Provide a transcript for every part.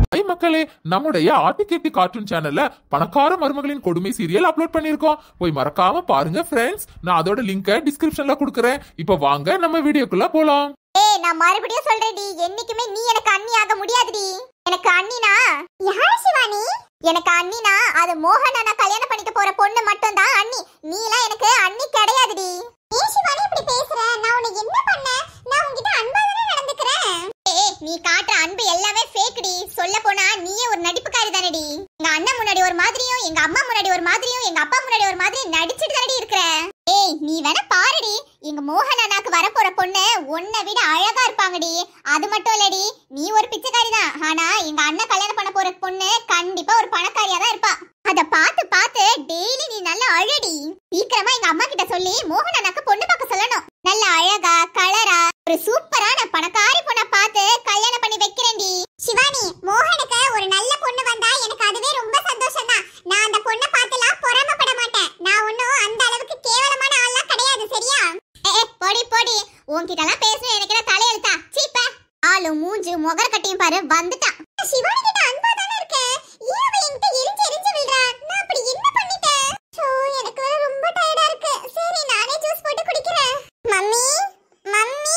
ஐ மக்களே நம்முடைய ஆட்டிக்கேட்டி கார்ட்டூன் சேனல்ல பணக்கார மருமகளின் கொடுமை சீரியல் அப்லோட் பண்ணிருக்கோம் போய் மறக்காம பாருங்க ஃப்ரெண்ட்ஸ் நான் அதோட லிங்கை டிஸ்கிரிப்ஷன்ல கொடுக்குறேன் இப்போ வாங்க நம்ம வீடியோக்குள்ள போலாம் ஏய் நான் மறுபடியும் சொல்றேன்டி என்னைக்குமே நீ எனக்கு அண்ணி ஆக முடியாதுடி எனக்கு அண்ணினா யார் சிவானி எனக்கு அண்ணினா அது மோகன் அண்ணா கல்யாணம் பண்ணிக்க போற பொண்ணு மட்டும் தான் அண்ணி நீ எல்லாம் எனக்கு அண்ணி கிடையாதுடி ஏன் சிவானி இப்படி பேசுற நான் உனக்கு என்ன பண்ணேன் நான் உன்கிட்ட அன்பா தானே நடந்துக்கிறேன் ஏய் நீ காட்டுற அன்பு எல்லாமே ஃபேக்டி சொல்ல போனா நீயே ஒரு நடிப்புக்காரி தானடி எங்க அண்ணன் முன்னாடி ஒரு மாதிரியும் எங்க அம்மா முன்னாடி ஒரு மாதிரியும் எங்க அப்பா முன்னாடி ஒரு மாதிரி நடிச்சிட்டு தானடி இருக்கிற ஏய் நீ வேணா பாருடி எங்க மோகன் அண்ணாக்கு வரப்போற பொண்ணு உன்னை விட அழகா இருப்பாங்கடி அது மட்டும் இல்லடி நீ ஒரு பிச்சைக்காரி தான் ஆனா எங்க அண்ணன் கல்யாணம் பண்ண போற பொண்ணு கண்டிப்பா ஒரு பணக்காரியா தான் இருப்பா அத பார்த்து பார்த்து டெய்லி நீ நல்லா அழடி சீக்கிரமா எங்க அம்மா கிட்ட சொல்லி மோகன் அண்ணாக்கு பொண்ணு பார்க்க சொல்லணும் நல்ல அழகா கலரா ஒரு சூப்பரான பணக்காரி பொண்ணை பார்த்து கல்யாணம் பண்ணி வைக்கிறேன்டி சிவானி மோகனுக்கு ஒரு நல்ல பொண்ணு வந்தா எனக்கு அதுவே ரொம்ப சந்தோஷம் தான் நான் அந்த பொண்ணை பார்த்துலாம் பொறாமப்பட மாட்டேன் நான் ஒன்னும் அந்த அளவுக்கு கேவலமான ஆள்லாம் கிடையாது சரியா ஏ ஏ, போடி போடி உன்கிட்டலாம் பேசணும் எனக்கு என்ன தலையெழுத்தா சீப்ப ஆளு மூஞ்சு முகர கட்டியும் பாரு வந்துட்டான் சிவானி கிட்ட அன்பா தானே இருக்கேன் ஏன் அவ என்கிட்ட எரிஞ்சு எரிஞ்சு விழுறா நான் அப்படி என்ன பண்ணிட்டேன் சோ எனக்கு வேற ரொம்ப டயர்டா இருக்கு சரி நானே ஜூஸ் போட்டு குடிக்கிறேன் மம்மி மம்மி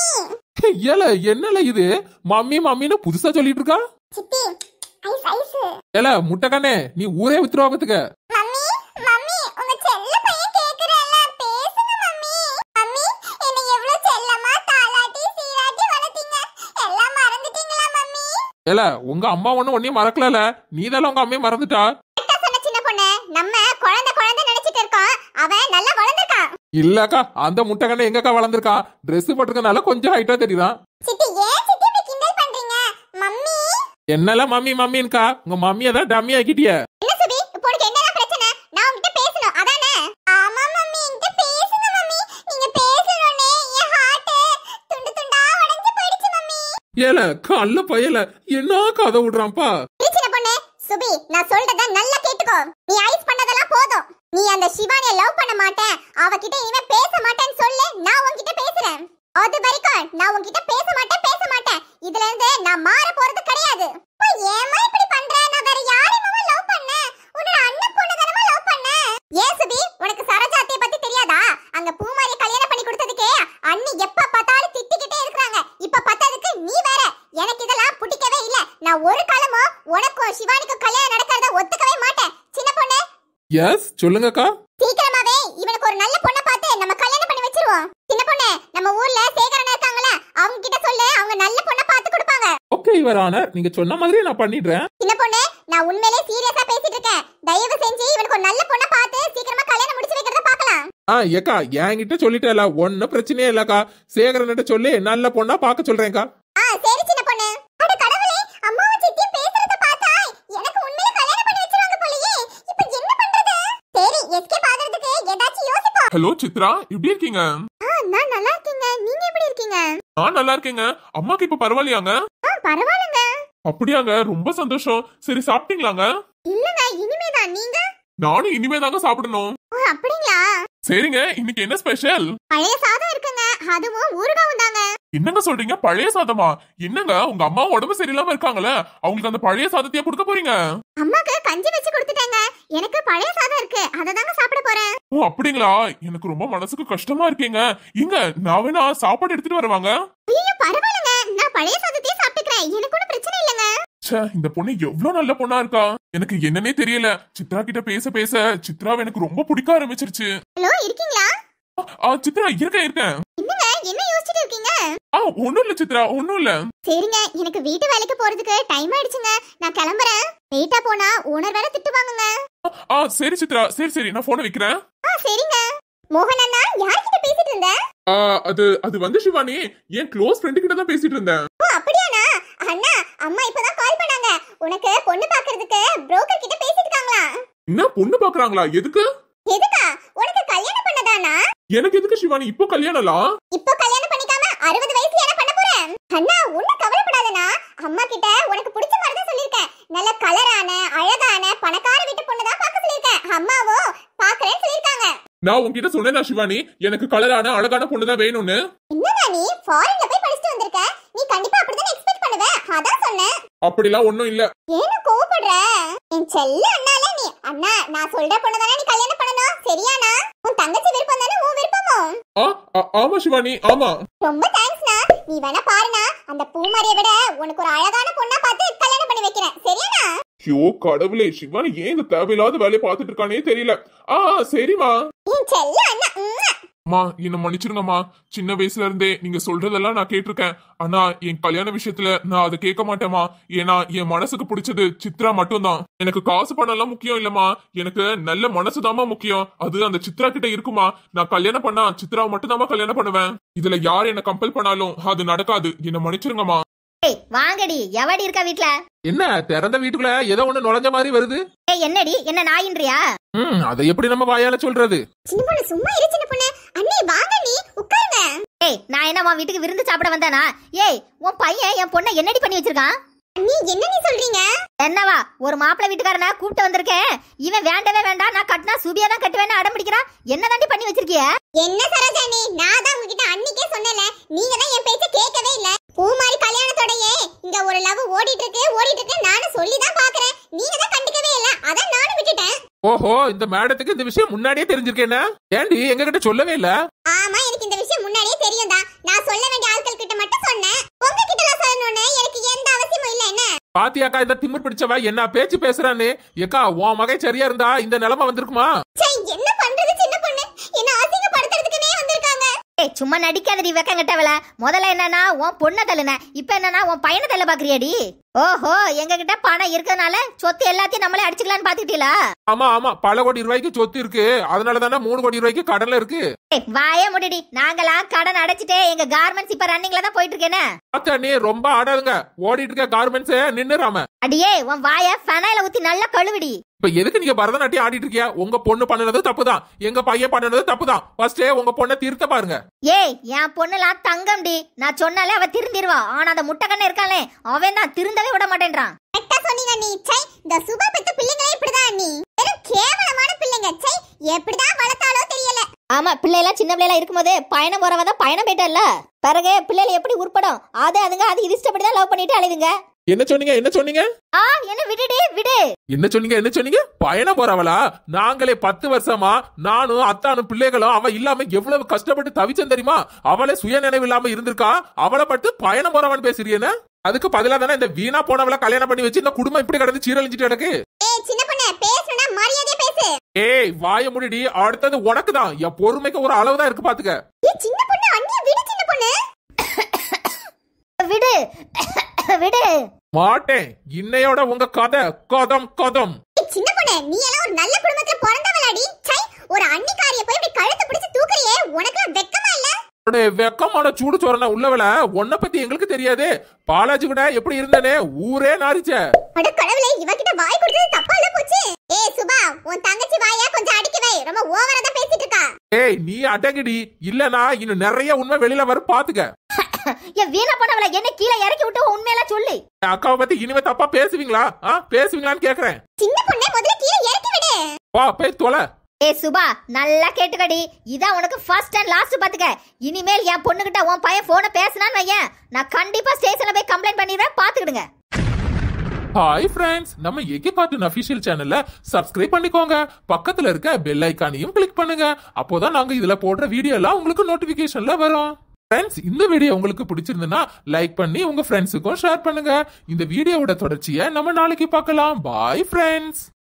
ஏல என்னல இது மம்மி மம்மின்னு புதுசா சொல்லிட்டு இருக்கா சித்தி ஐஸ் ஐஸ் ஏல முட்டைக்கண்ணே நீ ஊரே வித்துருவா பாத்துக்க மம்மி மம்மி உங்க செல்ல பையன் கேக்குறல்ல பேசுங்க மம்மி மம்மி என்னை எவ்வளவு செல்லமா தாலாட்டி சீராட்டி வளர்த்தீங்க எல்லாம் மறந்துட்டீங்களா மம்மி ஏல உங்க அம்மா ஒண்ணு ஒன்னையும் மறக்கலல நீ தானே உங்க அம்மையை மறந்துட்டா கரெக்டா சொன்ன சின்ன பொண்ணு நம்ம குழந்தை குழந்தை நினைச்சிட்டு இருக்கோம் அவன் நல்லா வளர்ந்துருக்கான் இல்லக்கா அந்த முட்டைக்கண்ணே எங்கக்கா வளர்ந்துருக்கான் Dress போட்டிருக்கனால கொஞ்சம் ஹைட்டா தெரியுதான் சித்தி ஏன் சித்தி இப்படி கிண்டல் பண்றீங்க மம்மி என்னல மம்மி மம்மின்க்கா உங்க மம்மியை தான் டம்மி ஆக்கிட்டிய என்ன சுபி இப்போ உனக்கு என்னதான் பிரச்சனை நான் உன்கிட்ட பேசணும் அதானே ஆமா மம்மி என்கிட்ட பேசுங்க மம்மி நீங்க பேசணும்னே என் ஹார்ட் துண்டு துண்டா உடைஞ்சு போயிடுச்சு மம்மி ஏல கல்ல பயல என்ன கதை விடுறான்ப்பா சின்ன பொண்ணு சுபி நான் சொல்றத நல்லா கேட்டுக்கோ நீ ஐஸ் பண்ணதெல்லாம் போதும் நீ அந்த சிவானிய லவ் பண்ண மாட்டேன் அவகிட்ட இனிமே பேச மாட்டேன்னு சொல்லு நான் உன்கிட்ட பேசுறேன் அது வரைக்கும் நான் உன்கிட்ட பேச மாட்டேன் பேச மாட்டேன் இதுல இருந்து நான் மாற போறது கிடையாது அப்பா, ஏம்மா இப்படி பண்ற நான் வேற யாரையுமா லவ் பண்ணேன் உன்னோட அண்ணன் பொண்ணு தானமா லவ் பண்ணேன் ஏன் சுபி உனக்கு சரோஜா அத்தைய பத்தி தெரியாதா அங்க பூமாரிய கல்யாணம் பண்ணி கொடுத்ததுக்கே அண்ணி எப்ப பார்த்தாலும் திட்டிக்கிட்டே இருக்காங்க இப்ப பார்த்ததுக்கு நீ வேற எனக்கு இதெல்லாம் பிடிக்கவே இல்ல நான் ஒரு காலமும் உனக்கும் சிவானிக்கும் கல்யாணம் நடக்கிறத ஒத்துக்கவே மாட்டேன் சின்ன பொண்ணு எஸ் சொல்லுங்கக்கா சீக்கிரமாவே இவனுக்கு ஒரு நல்ல பொண்ணை பார்த்து நம்ம கல்யாணம் பண்ணி வச்சிருவோம் சின்ன பொண்ணு நம்ம ஊர்ல சேகரன் இருக்காங்கல்ல அவங்க கிட்ட சொல்லு அவங்க நல்ல பொண்ணை பார்த்து கொடுப்பாங்க ஓகே யுவர் ஆனர் நீங்க சொன்ன மாதிரி நான் பண்ணிடுறேன் சின்ன பொண்ணு நான் உண்மையிலே சீரியஸா பேசிட்டு இருக்கேன் தயவு செஞ்சு இவனுக்கு ஒரு நல்ல பொண்ணை பார்த்து சீக்கிரமா கல்யாணம் முடிச்சு வைக்கிறத பார்க்கலாம் ஆ ஏக்கா என்கிட்ட சொல்லிட்டேல ஒன்னும் பிரச்சனையே இல்லக்கா சேகரன்கிட்ட சொல்லி நல்ல பொண்ணா பார்க்க சொல்றேன்க்கா ஆ சரி சின்ன பொண்ணு அட கடவுளே அம்மாவும் சித்தியும் பேசுறத பார்த்தா எனக்கு உண்மையிலே கல்யாணம் பண்ணி வச்சிருவாங்க போலயே இப்போ என்ன பண்றது சரி எஸ்கேப் ஆகிறதுக்கு ஏதாச்சும் யோசிப்போம் ஹலோ சித்ரா எப்படி இருக்கீங்க ஆ நான் நல்லா இருக்கீங்க நீங்க எப்படி இருக்கீங்க நான் நல்லா இருக்கேங்க அம்மாக்கு இப்ப பரவாயில்லையாங்க ஆ பரவாயில்லைங்க அப்படியாங்க ரொம்ப சந்தோஷம் சரி சாப்பிட்டீங்களாங்க இல்லங்க இனிமேதான் நீங்க நானும் இனிமே தாங்க சாப்பிடணும் ஓ அப்படிங்களா சரிங்க இன்னைக்கு என்ன ஸ்பெஷல் பழைய சாதம் இருக்குங்க அதுவும் ஊறுகாவும் தாங்க என்னங்க சொல்றீங்க பழைய சாதமா என்னங்க உங்க அம்மா உடம்பு சரியில்லாம இருக்காங்களே அவங்களுக்கு அந்த பழைய சாதத்தையே கொடுக்க போறீங்க அம்மாக்கு கஞ்சி வச்சு கொடுத்துட்டேங்க எனக்கு பழைய சாதம் இருக்கு அதை தாங்க சாப்பிட போறேன் ஓ அப்படிங்களா எனக்கு ரொம்ப மனசுக்கு கஷ்டமா இருக்கீங்க இங்க நான் வேணா சாப்பாடு எடுத்துட்டு வருவாங்க ஐயோ பரவாயில்லைங்க நான் பழைய சாதத்தையே சாப்பிட்டுக்கிறேன் எனக்கு ஒன்றும் பிரச்சனை இல்லைங்க ச்சே இந்த பொண்ணு எவ்வளவு நல்ல பொண்ணா இருக்கா எனக்கு என்னன்னே தெரியல சித்ரா கிட்ட பேச பேச சித்ராவை எனக்கு ரொம்ப பிடிக்க ஆரம்பிச்சிருச்சு ஹலோ இருக்கீங்களா ஆ சித்ரா இருக்கேன் இருக்கேன் என்னங்க என்ன யோசிச்சுட்டு இருக்கீங்க ஆ ஒண்ணும் இல்ல சித்ரா ஒண்ணும் இல்ல சரிங்க எனக்கு வீட்டு வேலைக்கு போறதுக்கு டைம் ஆயிடுச்சுங்க நான் கிளம்புறேன் லேட்டா போனா ஓனர் வேற திட்டுவாங்கங்க ஆ சரி சித்ரா சரி சரி நான் போனை வைக்கிறேன் ஆ சரிங்க மோகன் அண்ணா யார்கிட்ட பேசிட்டு இருந்த ஆ, அது அது வந்து சிவானி என் க்ளோஸ் ஃப்ரெண்டு கிட்ட தான் பேசிட்டு இருந்தேன் ஓ அப்படியாண்ணா அண்ணா அம்மா இப்பதான் கால் பண்ணாங்க உனக்கு பொண்ணு பாக்குறதுக்கு புரோக்கர் கிட்ட பேசிட்டு இருக்காங்களா என்ன பொண்ணு பாக்குறாங்களா எதுக்கு எதுக்கா உனக்கு கல்யாணம் பண்ணதானா எனக்கு எதுக்கு சிவானி இப்போ கல்யாணம்லாம் இப்போ கல்யாணம் பண்ணிக்காம அறுபது வயசுல என்ன பண்ண போறேன் அண்ணா ஒண்ணும் கவலைப்படாதண்ணா அம்மா கிட்ட உனக்கு பிடிச்ச மாதிரி தான் சொல்லியிருக்கேன் நல்ல கலரான அழகான பணக்கார வீட்டு பொண்ணு தான் பார்க்க சொல்லியிருக்கேன் அம்மாவும் பாக்குறேன்னு சொல்லியிருக்காங்க நான் உன்கிட்ட சொன்னேனா சிவானி எனக்கு கலரான அழகான பொண்ணு தான் வேணும்னு என்னடா நீ ஃபாரின்ல போய் படிச்சுட்டு வந்திருக்க நீ கண்டிப்பா அப்படிதான் எக்ஸ்பெக்ட் பண்ணுவ அதான் சொன்னேன் அப்படிலாம் ஒண்ணும் இல்ல ஏன கோவப்படுற என் செல்ல அண்ணால நீ அண்ணா நான் சொல்ற பொண்ணு தானே நீ கல்யாணம் பண்ணணும் சரியாண்ணா உன் தங்கச்சி விருப்பம் தானே உன் விருப்பமோ ஆ ஆ- ஆமா சிவானி ஆமா ரொம்ப தேங்க்ஸ்ண்ணா நீ வேணா பாருண்ணா அந்த பூமாரியை விட உனக்கு ஒரு அழகான பொண்ணா பார்த்து கல்யாணம் பண்ணி வைக்கிறேன் சரியாண்ணா ஐயோ கடவுளே சிவானி ஏன் இந்த தேவையில்லாத வேலையை பார்த்துட்டு இருக்கானே தெரியல ஆ சரிம்மா என் செல்ல அண்ணா உம்மா. அம்மா என்ன மன்னிச்சிருங்கம்மா சின்ன வயசுல இருந்தே நீங்க சொல்றதெல்லாம் நான் கேட்டிருக்கேன் ஆனா என் கல்யாண விஷயத்துல நான் அதை கேட்க மாட்டேம்மா ஏன்னா என் மனசுக்கு பிடிச்சது சித்ரா மட்டும்தான் எனக்கு காசு பணம் எல்லாம் முக்கியம் இல்லம்மா எனக்கு நல்ல மனசுதாம்மா முக்கியம் அது அந்த சித்ரா கிட்ட இருக்குமா நான் கல்யாணம் பண்ணா சித்ராவை மட்டும்தாம்மா கல்யாணம் பண்ணுவேன் இதுல யார் என்ன கம்பல் பண்ணாலும் அது நடக்காது என்ன மன்னிச்சிருங்கம்மா ஏய் வாங்கடி எவடி இருக்கா வீட்ல என்ன திறந்த வீட்டுக்குள்ள ஏதோ ஒண்ணு நுழைஞ்ச மாதிரி வருது ஏய் என்னடி என்ன நாயின்றியா ம் அதை எப்படி நம்ம வாயால சொல்றது சின்ன பொண்ணு சும்மா இரு சின்ன பொண்ணு அண்ணி வாங்க நீ உட்காருங்க ஏய் நான் என்ன உன் வீட்டுக்கு விருந்து சாப்பிட வந்தானா ஏய் உன் பையன் என் பொண்ணை என்னடி பண்ணி வச்சிருக்கான் அண்ணி என்ன நீ சொல்றீங்க என்னவா ஒரு மாப்பிள்ளை வீட்டுக்காரனா கூப்பிட்டு வந்திருக்கேன் இவன் வேண்டவே வேண்டாம் நான் கட்டினா சுபியா தான் கட்டுவேன்னு அடம் பிடிக்கிறான் என்ன தாண்டி பண்ணி வச்சிருக்கிய என்ன சரோஜா நீ நான் தான் உங்ககிட்ட அன்னிக்கே சொன்னேன்ல நீங்க தான் என் பேச்ச கேட்கவே இல்ல பூமாரி கல்யாணத்தோடயே இங்க ஒரு லவ் ஓடிட்டு இருக்கு ஓடிட்டு இருக்கு நானும் சொல்லி தான் பாக்குறேன் நீங்க தான் கண்டுக்கவே இல்ல அதான் நானும் விட்டுட்டேன் ஓஹோ இந்த மேடத்துக்கு இந்த விஷயம் முன்னாடியே தெரிஞ்சிருக்கேன்னா ஏண்டி எங்க கிட்ட சொல்லவே இல்ல ஆமா எனக்கு இந்த விஷயம் முன்னாடியே தெரியும் தான் நான் சொல்ல வேண்டிய ஆட்கள் கிட்ட மட்டும் சொன்னேன் உங்ககிட்ட நான் சொல்லணும்னு எனக்கு எந்த அவசியமும் இல்ல என்ன பாத்தியாக்கா இந்த திமிர் பிடிச்சவ என்ன பேச்சு பேசுறான்னு ஏக்கா உன் மகை சரியா இருந்தா இந்த நிலைமை வந்திருக்குமா ச்சே, என்ன பண்றது சின்ன பொண்ணு என்ன அசிங்கப்படுத்துறதுக்குனே வந்திருக்காங்க ஏய் சும்மா நடிக்காதடி வெக்கம் கட்டவல முதல்ல என்னன்னா உன் பொண்ணை தள்ளுன இப்ப என்னன்னா உன் பையனை தள்ள பாக்குறியாடி ஓஹோ எங்க கிட்ட பணம் இருக்கறனால சொத்து எல்லாத்தையும் நம்மளே அடிச்சுக்கலாம்னு பாத்துக்கிட்டீங்களா ஆமா ஆமா பல கோடி ரூபாய்க்கு சொத்து இருக்கு அதனால தானே மூணு கோடி ரூபாய்க்கு கடன்ல இருக்கு ஏய் வாயே முடிடி நாங்களா கடன் அடைச்சிட்டே எங்க கார்மெண்ட்ஸ் இப்ப ரன்னிங்ல தான் போயிட்டு இருக்கேனே பாத்தா நீ ரொம்ப ஆடாதுங்க ஓடிட்டு இருக்க கார்மெண்ட்ஸ் நின்னுறாம அடியே உன் வாய ஃபெனாயில ஊத்தி நல்லா கழுவிடி இப்ப எதுக்கு நீங்க பரதநாட்டியம் ஆடிட்டு இருக்கியா உங்க பொண்ணு பண்ணுனது தப்புதான் எங்க பையன் பண்ணுனது தப்புதான் ஃபர்ஸ்டே உங்க பொண்ணை திருத்த பாருங்க ஏய் என் பொண்ணுலாம் தங்கம்டி நான் சொன்னாலே அவ திருந்திருவா ஆனா அந்த முட்டைக்கண்ண இருக்கானே அவன் தான் திருந்தவே விட மாட்டேன்றான் கரெக்டா சொன்னீங்க நீ சை இந்த சுபா பெத்த பிள்ளைங்களே இப்படிதான் நீ வெறும் கேவலமான பிள்ளைங்க சை எப்படிதான் வளர்த்தாலோ தெரியல ஆமா பிள்ளைலாம் சின்ன பிள்ளைலாம் இருக்கும்போது பயணம் போறவ தான் பயணம் போயிட்டல்ல பிறகு பிள்ளைல எப்படி உருப்படும் அது அதுங்க அது இது இஷ்டப்படி தான் லவ் பண்ணிட்டு அழுதுங்க என்ன சொன்னீங்க என்ன சொன்னீங்க ஆ என்ன விடுடி விடு என்ன சொன்னீங்க என்ன சொன்னீங்க பயணம் போறவளா நாங்களே பத்து வருஷமா நானும் அத்தானும் பிள்ளைகளும் அவ இல்லாம எவ்வளவு கஷ்டப்பட்டு தவிச்சேன் தெரியுமா அவளே சுய நினைவு இல்லாம இருந்திருக்கா அவளை பட்டு பயணம் போறவன் பேசுறீன அதுக்கு பதிலா தானே இந்த வீணா போனவள கல்யாணம் பண்ணி வச்சு இந்த குடும்பம் இப்படி கிடந்து சீரழிஞ்சிட்டு கிடக்கு ஏய் சின்ன பொண்ணு பேசணும்னா மரியாதையா பேசு ஏய் வாய முடிடி அடுத்தது உனக்கு தான் என் பொறுமைக்கு ஒரு அளவு தான் இருக்கு பாத்துக்க ஏய் சின்ன பொண்ணு அண்ணிய விடு சின்ன பொண்ணு விடு விடு மாட்டேன் இன்னையோட உங்க கதை கதம் கதம் ஏய் சின்ன பொண்ணு நீ எல்லாம் ஒரு நல்ல குடும்பத்துல பிறந்தவளாடி சை ஒரு அண்ணிக்காரிய போய் இப்படி கழுத்தை பிடிச்சு தூக்குறியே உனக்கு வெக்கமா இல்ல உன்னுடைய வெக்கமான சூடு சோறன உள்ளவள உன்னை பத்தி எங்களுக்கு தெரியாதே பாலாஜி கூட எப்படி இருந்தனே ஊரே நாரிச்ச அட கடவுளே இவகிட்ட வாய் கொடுத்தது தப்பா இல்ல போச்சு ஏய் சுபா உன் தங்கச்சி வாயா கொஞ்சம் அடிக்க வை ரொம்ப ஓவரா தான் பேசிட்டு இருக்கா ஏய் நீ அடங்குடி இல்லனா இன்னும் நிறைய உண்மை வெளியில வரும் பாத்துக்க என் வீணா போனவள என்ன கீழே இறக்கி விட்டு உண்மையெல்லாம் சொல்லு என் அக்காவை பத்தி இனிமே தப்பா பேசுவீங்களா ஆ பேசுவீங்களான்னு கேக்குறேன் சின்ன பொண்ணே முதல்ல கீழே இறக்கி விடு வா போய் தொலை ஏ சுபா நல்லா கேட்டுக்கடி இதான் உனக்கு ஃபர்ஸ்ட் அண்ட் லாஸ்ட் பாத்துக்க இனிமேல் என் பொண்ணுகிட்ட உன் பையன் போனை பேசினான்னு வையேன் நான் கண்டிப்பா ஸ்டேஷன்ல போய் கம்ப்ளைண்ட் பண்ணிடுவேன் பாத்துக்கிடுங்க ஹாய் ஃப்ரெண்ட்ஸ் நம்ம ஏகே கார்ட்டூன் அபிஷியல் சேனல்ல சப்ஸ்கிரைப் பண்ணிக்கோங்க பக்கத்துல இருக்க பெல் ஐக்கானையும் கிளிக் பண்ணுங்க அப்போதான் நாங்க இதுல போடுற வீடியோ எல்லாம் உங்களுக்கு நோட்டிபிகேஷன்ல வரும் ஃப்ரெண்ட்ஸ் இந்த வீடியோ உங்களுக்கு பிடிச்சிருந்ததுன்னா லைக் பண்ணி உங்க ஃப்ரெண்ட்ஸுக்கும் ஷேர் பண்ணுங்க இந்த வீடியோவோட தொடர்ச்சியை நம்ம நாளைக்கு பார்க்கலாம் பாய் ஃப்ரெண்ட்ஸ்